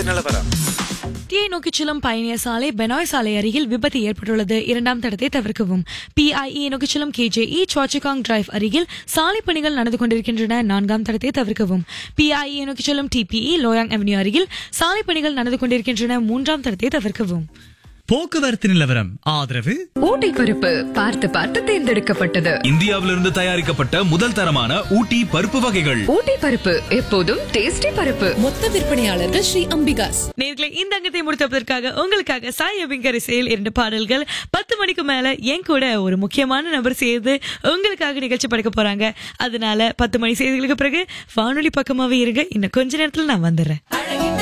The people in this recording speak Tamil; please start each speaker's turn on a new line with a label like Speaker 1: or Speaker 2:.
Speaker 1: நிலவரம்
Speaker 2: டியை நோக்கிச் செல்லும் பயணியர் சாலை பெனாய் சாலை அருகில் விபத்து ஏற்பட்டுள்ளது இரண்டாம் தடத்தை தவிர்க்கவும் பிஐஇ நோக்கிச் செல்லும் கேஜேஇ சாச்சிகாங் டிரைவ் அருகில் சாலை பணிகள் நடந்து கொண்டிருக்கின்றன நான்காம் தடத்தை தவிர்க்கவும் பிஐஇ நோக்கிச் செல்லும் டிபிஇ லோயாங் அவென்யூ அருகில் சாலை பணிகள் நடந்து கொண்டிருக்கின்றன மூன்றாம் தடத்தை தவிர்க்கவும்
Speaker 3: போக்குவரத்து நிலவரம் ஆதரவு
Speaker 4: ஊட்டி பருப்பு பார்த்து பார்த்து தேர்ந்தெடுக்கப்பட்டது
Speaker 5: இந்தியாவிலிருந்து தயாரிக்கப்பட்ட முதல் தரமான ஊட்டி பருப்பு வகைகள்
Speaker 4: ஊட்டி பருப்பு எப்போதும் டேஸ்டி பருப்பு
Speaker 6: மொத்த விற்பனையாளர்கள் ஸ்ரீ அம்பிகாஸ்
Speaker 2: நேர்களை இந்த அங்கத்தை முடித்ததற்காக உங்களுக்காக சாய் அபிங்கர் இசையில் இரண்டு பாடல்கள் பத்து மணிக்கு மேல என் கூட ஒரு முக்கியமான நபர் சேர்ந்து உங்களுக்காக நிகழ்ச்சி படைக்க போறாங்க அதனால பத்து மணி செய்திகளுக்கு பிறகு வானொலி பக்கமாவே இருங்க இன்னும் கொஞ்ச நேரத்துல நான் வந்துடுறேன்